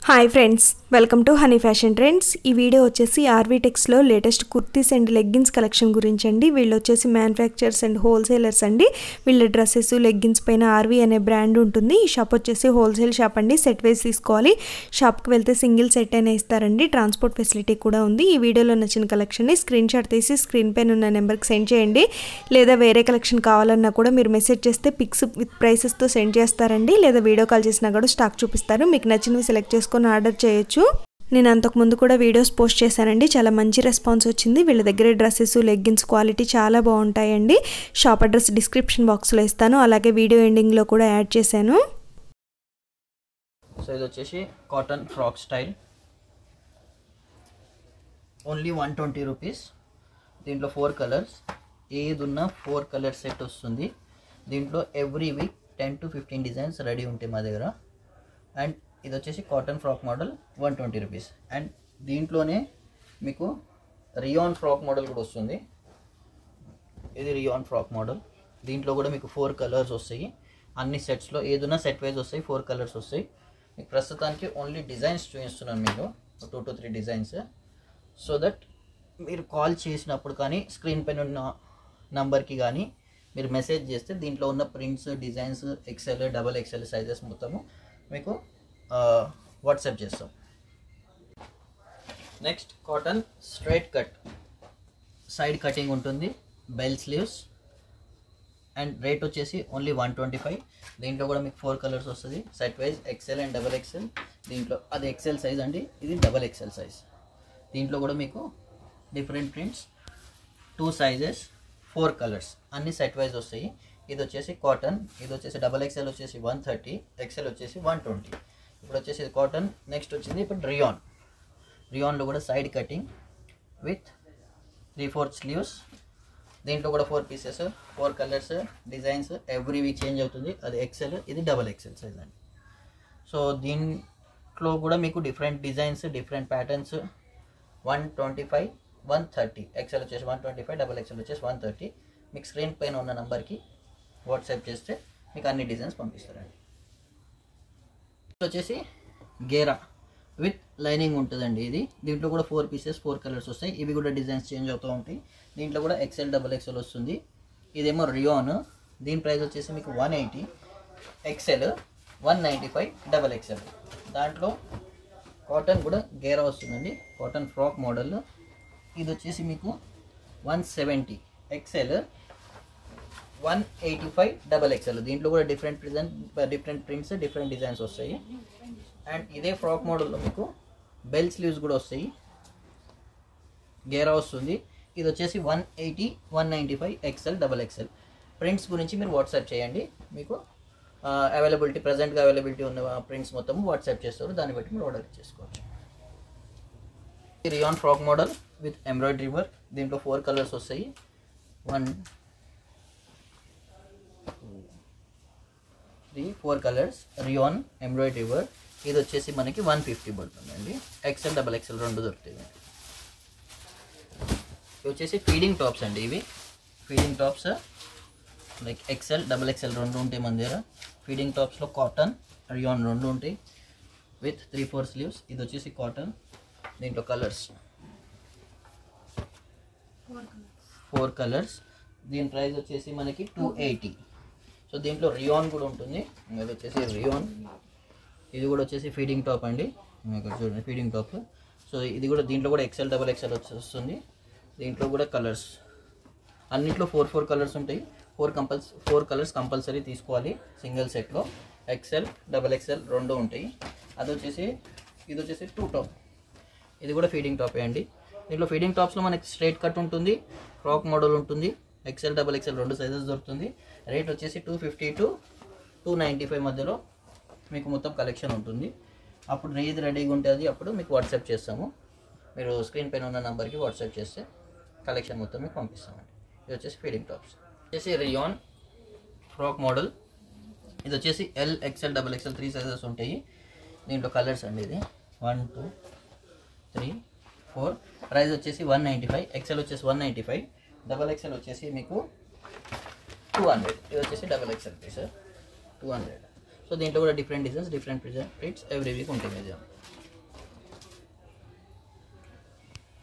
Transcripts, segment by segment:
hi friends welcome to honey fashion trends ఈ video వచ్చేసి RV టెక్స్లో latest kurtis and leggings collection గురించి అండి వీళ్ళు వచ్చేసి మ్యానుఫ్యాక్చర్స్ అండ్ హోల్సేలర్స్ అండి వీళ్ళ డ్రెస్సెస్ లెగ్గిన్స్ పైన ఆర్వీ అనే బ్రాండ్ ఉంటుంది ఈ షాప్ వచ్చేసి హోల్సేల్ షాప్ అండి సెట్ వైజ్ తీసుకోవాలి షాప్కి వెళ్తే సింగిల్ సెట్ అయినా ఇస్తారండి ట్రాన్స్పోర్ట్ ఫెసిలిటీ కూడా ఉంది ఈ వీడియోలో నచ్చిన కలెక్షన్ని స్క్రీన్ షాట్ తీసి స్క్రీన్ పైన ఉన్న నెంబర్కి సెండ్ చేయండి లేదా వేరే కలెక్షన్ కావాలన్నా కూడా మీరు మెసేజ్ చేస్తే పిక్స్ విత్ ప్రైసెస్తో సెండ్ చేస్తారండి లేదా వీడియో కాల్ చేసినా కూడా స్టాక్ చూపిస్తారు మీకు నచ్చినవి సెలెక్ట్ చేసుకొని ఆర్డర్ చేయొచ్చు నేను అంతకుముందు కూడా వీడియోస్ పోస్ట్ చేశానండి చాలా మంచి రెస్పాన్స్ వచ్చింది వీళ్ళ దగ్గర డ్రెస్సెస్ లెగ్గిన్స్ క్వాలిటీ చాలా బాగుంటాయండి షాప్ అడ్రస్ డిస్క్రిప్షన్ బాక్స్లో ఇస్తాను అలాగే వీడియో ఎండింగ్లో కూడా యాడ్ చేశాను సో ఇది వచ్చేసి cotton frock style only one twenty rupees దీంట్లో ఫోర్ కలర్స్ ఏది ఉన్న ఫోర్ కలర్ సెట్ వస్తుంది దీంట్లో every week ten to fifteen designs ready ఉంటాయి మా దగ్గర అండ్ ఇది వచ్చేసి cotton frock model one twenty rupees and దీంట్లోనే మీకు రియాన్ ఫ్రాక్ మోడల్ కూడా వస్తుంది ఇది రియాన్ ఫ్రాక్ మోడల్ దీంట్లో కూడా మీకు ఫోర్ కలర్స్ వస్తాయి అన్ని సెట్స్లో ఏదైనా సెట్ వైజ్ వస్తాయి ఫోర్ కలర్స్ వస్తాయి మీకు ప్రస్తుతానికి ఓన్లీ డిజైన్స్ చూపిస్తున్నాను మీకు two to three designs so that మీరు కాల్ చేసినప్పుడు కానీ స్క్రీన్ పైన ఉన్న నంబర్కి కానీ మీరు మెసేజ్ చేస్తే దీంట్లో ఉన్న prints designs XL double XL sizes మొత్తము మీకు వాట్సాప్ చేస్తాం next cotton straight cut side cutting ఉంటుంది బెల్ స్లీవ్స్ అండ్ రేట్ వచ్చేసి ఓన్లీ వన్ ట్వంటీ ఫైవ్ దీంట్లో కూడా మీకు ఫోర్ కలర్స్ వస్తుంది set wise XL and double XL దీంట్లో అది ఎక్సెల్ సైజ్ అండి ఇది డబల్ ఎక్సెల్ సైజ్ దీంట్లో కూడా మీకు different prints two sizes four colours అన్ని సెట్ వైజ్ వస్తాయి ఇది వచ్చేసి కాటన్ ఇది వచ్చేసి డబల్ ఎక్సెల్ వచ్చేసి వన్ థర్టీ ఎక్సెల్ వచ్చేసి వన్ ట్వంటీ ఇప్పుడు వచ్చేసి కాటన్ నెక్స్ట్ వచ్చింది ఇప్పుడు రియాన్ రియాన్లో కూడా side cutting with three fourth sleeves దీంట్లో కూడా four pieces four colours designs every week change అవుతుంది అది ఎక్సెల్ ఇది డబల్ ఎక్సెల్ సైజ్ అండి సో దీంట్లో కూడా మీకు different designs different patterns one twenty five one thirty XL వచ్చేసి one twenty five double XL వచ్చేసి వన్ థర్టీ మీకు స్క్రీన్ పైన ఉన్న నెంబర్కి వాట్సాప్ చేస్తే మీకు అన్ని డిజైన్స్ పంపిస్తారండి ఇది వచ్చేసి గేరా విత్ లైనింగ్ ఉంటుందండి ఇది దీంట్లో కూడా ఫోర్ పీసెస్ ఫోర్ కలర్స్ వస్తాయి ఇవి కూడా డిజైన్స్ చేంజ్ అవుతూ ఉంటాయి దీంట్లో కూడా ఎక్సెల్ డబల్ ఎక్సెల్ వస్తుంది ఇదేమో రియోన్ దీని ప్రైస్ వచ్చేసి మీకు one eighty XL one ninety five double XL దాంట్లో కాటన్ కూడా గేరా వస్తుందండి కాటన్ ఫ్రాక్ మోడల్ ఇది వచ్చేసి మీకు one seventy XL one eighty five double XL దీంట్లో కూడా different design different prints different designs వస్తాయి అండ్ ఇదే ఫ్రాక్ మోడల్లో మీకు బెల్ స్లీవ్స్ కూడా వస్తాయి గేరా వస్తుంది ఇది వచ్చేసి one eighty one ninety five XL double XL prints గురించి మీరు వాట్సాప్ చేయండి మీకు అవైలబిలిటీ ప్రజెంట్గా అవైలబిలిటీ ఉన్న ప్రింట్స్ మొత్తం వాట్సాప్ చేస్తారు దాన్ని బట్టి మీరు ఆర్డర్ చేసుకోవచ్చు rayon frock model with embroidery work దీంట్లో ఫోర్ కలర్స్ వస్తాయి one three four colours rayon embroidery work ఇది వచ్చేసి మనకి వన్ ఫిఫ్టీ పడుతుందండి ఎక్సెల్ డబల్ ఎక్సెల్ రెండు దొరుకుతాయి ఇవి వచ్చేసి ఫీడింగ్ టాప్స్ అండి ఇవి feeding tops like XL double XL రెండు ఉంటాయి మన దగ్గర ఫీడింగ్ టాప్స్లో కాటన్ రియాన్ రెండు ఉంటాయి విత్ త్రీ ఫోర్ స్లీవ్స్ ఇది వచ్చేసి కాటన్ దీంట్లో కలర్స్ ఫోర్ కలర్స్ దీని ప్రైస్ వచ్చేసి మనకి టూ ఎయిటీ సో దీంట్లో రియాన్ కూడా ఉంటుంది ఇది వచ్చేసి రియాన్ ఇది కూడా వచ్చేసి ఫీడింగ్ టాప్ అండి మీకు చూడండి ఫీడింగ్ టాప్ సో ఇది కూడా దీంట్లో కూడా ఎక్సెల్ డబల్ ఎక్సెల్ వస్తుంది దీంట్లో కూడా కలర్స్ అన్నింటిలో ఫోర్ ఫోర్ కలర్స్ ఉంటాయి ఫోర్ కంపల్స్ ఫోర్ కలర్స్ కంపల్సరీ తీసుకోవాలి సింగిల్ సెట్లో ఎక్సెల్ డబల్ ఎక్సెల్ రెండు ఉంటాయి అది వచ్చేసి ఇది వచ్చేసి టూ టాప్ ఇది కూడా ఫీడింగ్ టాపే అండి దీంట్లో ఫీడింగ్ టాప్స్లో మనకి స్ట్రైట్ కట్ ఉంటుంది ఫ్రాక్ మోడల్ ఉంటుంది ఎక్సెల్ డబల్ ఎక్సెల్ రెండు సైజెస్ దొరుకుతుంది రేట్ వచ్చేసి two fifty to two ninety five మధ్యలో మీకు మొత్తం కలెక్షన్ ఉంటుంది అప్పుడు ఏది రెడీగా ఉంటుంది అప్పుడు మీకు వాట్సాప్ చేస్తాము మీరు స్క్రీన్ పైన ఉన్న నెంబర్కి వాట్సాప్ చేస్తే కలెక్షన్ మొత్తం మీకు పంపిస్తామండి ఇది వచ్చేసి ఫీడింగ్ టాప్స్ వచ్చేసి రియాన్ ఫ్రాక్ మోడల్ ఇది వచ్చేసి L XL double XL three sizes ఉంటాయి దీంట్లో కలర్స్ అండి ఇది one two three four price వచ్చేసి వన్ నైంటీ ఫైవ్ ఎక్సెల్ వచ్చేసి one ninety five double XL వచ్చేసి మీకు టూ హండ్రెడ్ ఇది వచ్చేసి double XL piece two hundred so దీంట్లో కూడా different designs different prints every week ఉంటుంది ఇది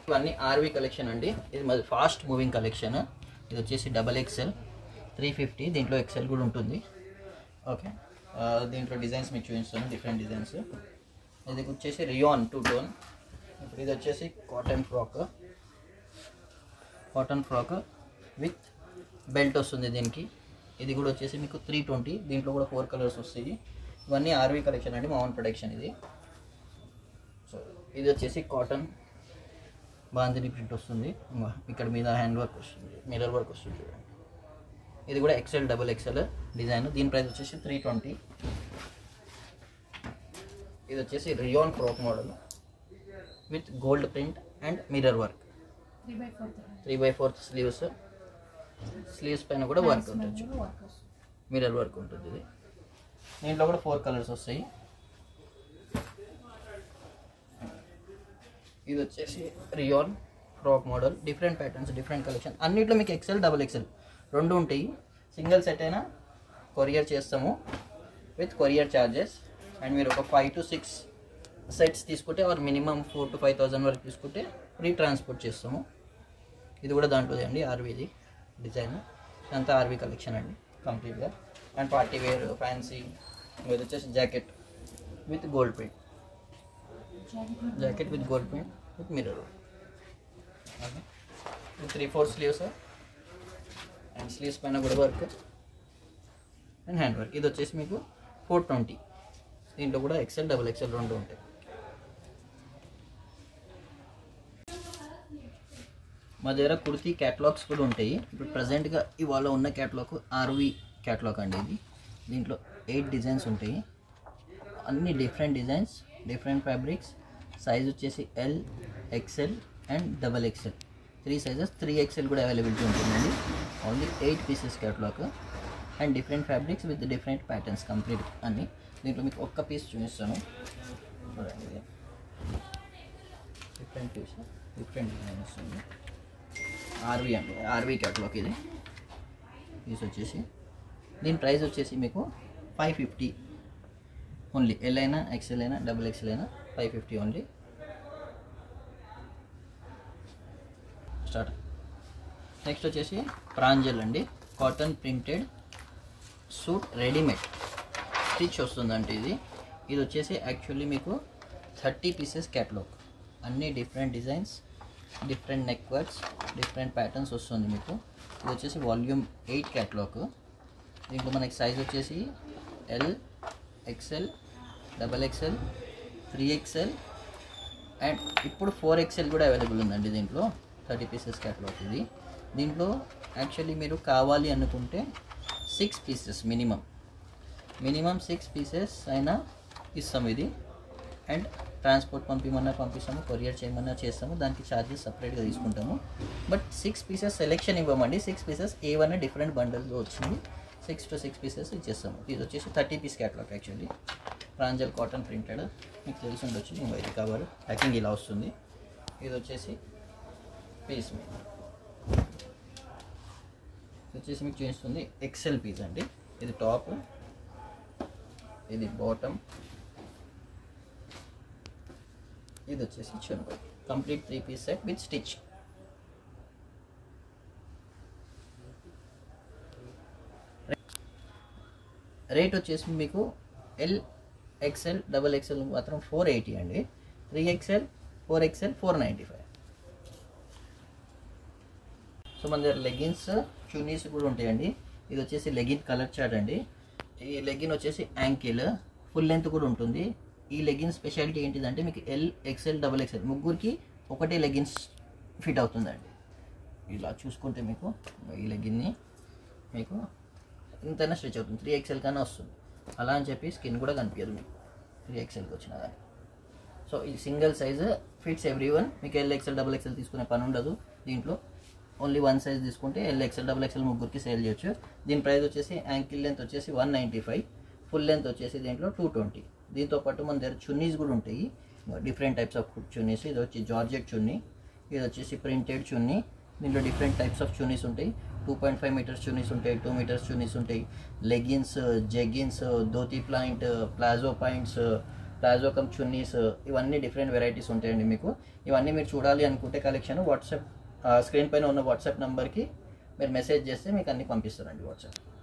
ఇవన్నీ ఆర్వి కలెక్షన్ అండి ఇది మాది ఫాస్ట్ మూవింగ్ కలెక్షన్ ఇది వచ్చేసి డబల్ ఎక్సెల్ త్రీ ఫిఫ్టీ దీంట్లో ఎక్సెల్ కూడా ఉంటుంది ఓకే ఆ, దీంట్లో డిజైన్స్ మీకు చూపిస్తాను డిఫరెంట్ డిజైన్స్ ఇది వచ్చేసి రియాన్ టూ టోన్ ఇప్పుడు ఇది వచ్చేసి cotton frock cotton frock with belt వస్తుంది దీనికి ఇది కూడా వచ్చేసి మీకు త్రీ ట్వంటీ దీంట్లో కూడా ఫోర్ కలర్స్ వస్తాయి ఇవన్నీ ఆర్వీ కలెక్షన్ అండి మా ఓన్ ప్రొడక్షన్ ఇది సో ఇది వచ్చేసి కాటన్ బాందిని ప్రింట్ వస్తుంది ఇంగో ఇక్కడ మీద హ్యాండ్ వర్క్ వస్తుంది మిర్రర్ వర్క్ వస్తుంది చూడండి ఇది కూడా ఎక్సెల్ డబుల్ ఎక్సెల్ డిజైన్ దీని ప్రైస్ వచ్చేసి త్రీ ట్వంటీ ఇది వచ్చేసి rayon frock model with gold print and mirror work three by fourth sleeves sleeves పైన కూడా వర్క్ ఉంటుంది మిర్రర్ వర్క్ ఉంటుంది ఇది దీంట్లో కూడా ఫోర్ కలర్స్ వస్తాయి ఇది వచ్చేసి rayon frock model different patterns different collection అన్నిట్లో మీకు ఎక్సెల్ డబుల్ ఎక్సెల్ రెండు ఉంటాయి సింగిల్ సెట్ అయినా కొరియర్ చేస్తాము విత్ కొరియర్ ఛార్జెస్ అండ్ మీరు ఒక ఫైవ్ టు సిక్స్ సెట్స్ తీసుకుంటే or minimum four to five thousand వరకు తీసుకుంటే ఫ్రీ ట్రాన్స్పోర్ట్ చేస్తాము ఇది కూడా దాంట్లో అండి ఆర్వీది డిజైన్ అంతా ఆర్వీ కలెక్షన్ అండి కంప్లీట్గా అండ్ పార్టీ వేర్ ఫ్యాన్సీ ఇది వచ్చేసి jacket with gold print jacket with gold print with mirror three four sleeves and sleeves పైన కూడా వర్క్ అండ్ హ్యాండ్ వర్క్ ఇది వచ్చేసి మీకు ఫోర్ ట్వంటీ దీంట్లో కూడా ఎక్సెల్ డబుల్ ఎక్సెల్ రెండు ఉంటాయి మా దగ్గర కుర్తీ క్యాటలాగ్స్ కూడా ఉంటాయి ఇప్పుడు ప్రజెంట్గా ఇవాళ ఉన్న క్యాటలాగ్ ఆర్వి క్యాటలాగ్ అండి ఇది దీంట్లో ఎయిట్ డిజైన్స్ ఉంటాయి అన్ని different designs different fabrics size వచ్చేసి L XL and double XL three sizes three XL కూడా అవైలబిలిటీ ఉంటుందండి only eight pieces catalogue and different fabrics with different patterns complete అన్ని దీంట్లో మీకు ఒక్క పీస్ చూపిస్తాను చూడండి ఇది డిఫరెంట్ పీస్ డిఫరెంట్ డిజైన్ వస్తుంది ఆర్వీ అండి ఆర్వీ క్యాటలాగ్ ఇది పీస్ వచ్చేసి దీని ప్రైస్ వచ్చేసి మీకు ఫైవ్ ఫిఫ్టీ ఓన్లీ ఎల్ అయినా ఎక్సెల్ అయినా డబుల్ ఎక్సెల్ అయినా five fifty only start next వచ్చేసి ప్రాంజల్ అండి cotton printed suit readymade stitch వస్తుందంటే ఇది ఇది వచ్చేసి యాక్చువల్లీ మీకు థర్టీ పీసెస్ క్యాటలాగ్ అన్ని different designs different neck works different patterns వస్తుంది మీకు ఇది వచ్చేసి వాల్యూమ్ ఎయిట్ క్యాటలాగ్ దీంట్లో మనకి సైజ్ వచ్చేసి L XL double XL three XL and ఇప్పుడు ఫోర్ ఎక్సెల్ కూడా అవైలబుల్ ఉందండి దీంట్లో థర్టీ పీసెస్ క్యాటలాగ్ ఇది దీంట్లో యాక్చువల్లీ మీరు కావాలి అనుకుంటే six pieces minimum minimum six pieces అయినా ఇస్తాము ఇది అండ్ ట్రాన్స్పోర్ట్ పంపిమన్నా పంపిస్తాము కొరియర్ చేయమన్నా చేస్తాము దానికి ఛార్జెస్ సపరేట్గా తీసుకుంటాము బట్ సిక్స్ పీసెస్ సెలెక్షన్ ఇవ్వమండి సిక్స్ పీసెస్ ఏవన్నా డిఫరెంట్ బండల్స్లో వచ్చింది సిక్స్ టు సిక్స్ పీసెస్ ఇచ్చేస్తాము ఇది వచ్చేసి thirty piece catalogue actually Pranjal cotton printed మీకు తెలిసి ఉండొచ్చు నేను ఇది కవర్ ప్యాకింగ్ ఇలా వస్తుంది ఇది వచ్చేసి పీస్ మీ ఇది వచ్చేసి మీకు చూపిస్తుంది ఎక్సెల్ పీస్ అండి ఇది టాప్ ఇది బాటమ్ ఇది వచ్చేసి చున్బై complete three piece set with stitch rate వచ్చేసి మీకు ఎల్ ఎక్సెల్ డబల్ ఎక్సెల్ మాత్రం ఫోర్ ఎయిటీ అండి three XL four XL four ninety five so మన దగ్గర లెగిన్స్ చున్నీస్ కూడా ఉంటాయండి ఇది వచ్చేసి లెగిన్ కలర్ చార్ట్ అండి ఈ లెగిన్ వచ్చేసి యాంకిల్ ఫుల్ లెంత్ కూడా ఉంటుంది ఈ లెగిన్ స్పెషాలిటీ ఏంటిదంటే మీకు ఎల్ ఎక్సెల్ డబల్ ఎక్సెల్ ముగ్గురికి ఒకటే లెగిన్స్ ఫిట్ అవుతుందండి ఇలా చూసుకుంటే మీకు ఈ లెగిన్ని మీకు ఇంతైనా స్ట్రెచ్ అవుతుంది త్రీ ఎక్సెల్ కన్నా వస్తుంది అలా అని చెప్పి స్కిన్ కూడా కనిపించదు మీకు త్రీ ఎక్సెల్కి వచ్చినా కానీ సో ఈ single size fits everyone మీకు ఎల్ ఎక్సెల్ డబుల్ ఎక్సెల్ తీసుకునే పని ఉండదు దీంట్లో ఓన్లీ వన్ సైజ్ తీసుకుంటే ఎల్ ఎక్సెల్ డబుల్ ఎక్సెల్ ముగ్గురికి సేల్ చేయొచ్చు దీని ప్రైస్ వచ్చేసి యాంకిల్ లెంత్ వచ్చేసి one ninety five full length వచ్చేసి దీంట్లో టూ ట్వంటీ దీంతో పాటు మన దగ్గర చున్నీస్ కూడా ఉంటాయి డిఫరెంట్ టైప్స్ ఆఫ్ చున్నీస్ ఇది వచ్చి జార్జెట్ చున్నీ ఇది వచ్చేసి ప్రింటెడ్ చున్నీ దీంట్లో డిఫరెంట్ టైప్స్ ఆఫ్ చున్నీస్ ఉంటాయి two point five meters chunnis ఉంటాయి టూ మీటర్స్ చున్నీస్ ఉంటాయి leggings jeggings dhoti pant palazzo pants palazzo cum chunnis ఇవన్నీ డిఫరెంట్ వెరైటీస్ ఉంటాయండి మీకు ఇవన్నీ మీరు చూడాలి అనుకుంటే కలెక్షన్ వాట్సాప్ స్క్రీన్ పైన ఉన్న వాట్సాప్ నెంబర్కి మీరు మెసేజ్ చేస్తే మీకు అన్ని పంపిస్తారండి వాట్సాప్